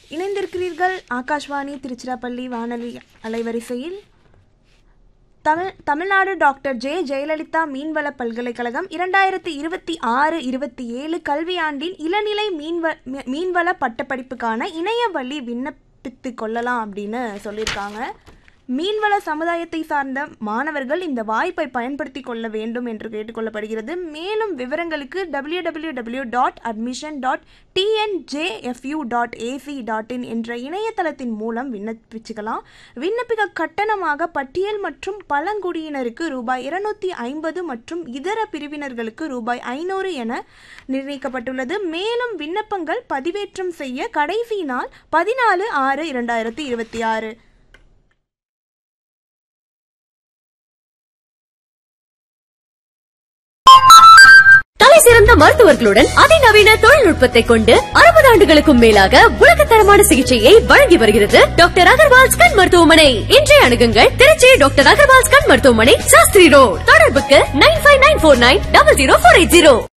இணைந்திருக்கிறீர்கள் ஆகாஷ்வாணி திருச்சிராப்பள்ளி வானொலி அலைவரிசையில் தமிழ் தமிழ்நாடு டாக்டர் ஜே ஜெயலலிதா மீன்வள பல்கலைக்கழகம் இரண்டாயிரத்தி இருபத்தி ஆறு இருபத்தி ஏழு கல்வியாண்டின் இளநிலை மீன்வ மீ- மீன்வள பட்டப்படிப்புக்கான இணைய வழி விண்ணப்பித்து கொள்ளலாம் அப்படின்னு சொல்லியிருக்காங்க மீன்வள சமுதாயத்தை சார்ந்த மாணவர்கள் இந்த வாய்ப்பை பயன்படுத்தி கொள்ள வேண்டும் என்று கேட்டுக்கொள்ளப்படுகிறது மேலும் விவரங்களுக்கு W W W dot admission dot TNJFU dot AC dot in என்ற இணையதளத்தின் மூலம் விண்ணப்பிச்சுக்கலாம் விண்ணப்பிக்க கட்டணமாக பட்டியல் மற்றும் பழங்குடியினருக்கு ரூபாய் இருநூத்தி ஐம்பது மற்றும் இதர பிரிவினர்களுக்கு ரூபாய் ஐநூறு என நிர்ணயிக்கப்பட்டுள்ளது மேலும் விண்ணப்பங்கள் பதிவேற்றம் செய்ய கடைசி நாள் பதினாலு ஆறு இரண்டாயிரத்தி இருபத்தி ஆறு தலை சிறந்த மருத்துவர்களுடன் அதிநவீன தொழில்நுட்பத்தை கொண்டு அறுபது ஆண்டுகளுக்கும் மேலாக உலகத்தரமான சிகிச்சையை வழங்கி வருகிறது டாக்டர் அகர்வால்ஸ் கண் மருத்துவமனை இன்றைய அணுகுங்கள் திருச்சி டாக்டர் அகர்வால்ஸ் கண் மருத்துவமனை சாஸ்திரி ரோட் தொடர்புக்கு nine five nine four nine double zero four eight zero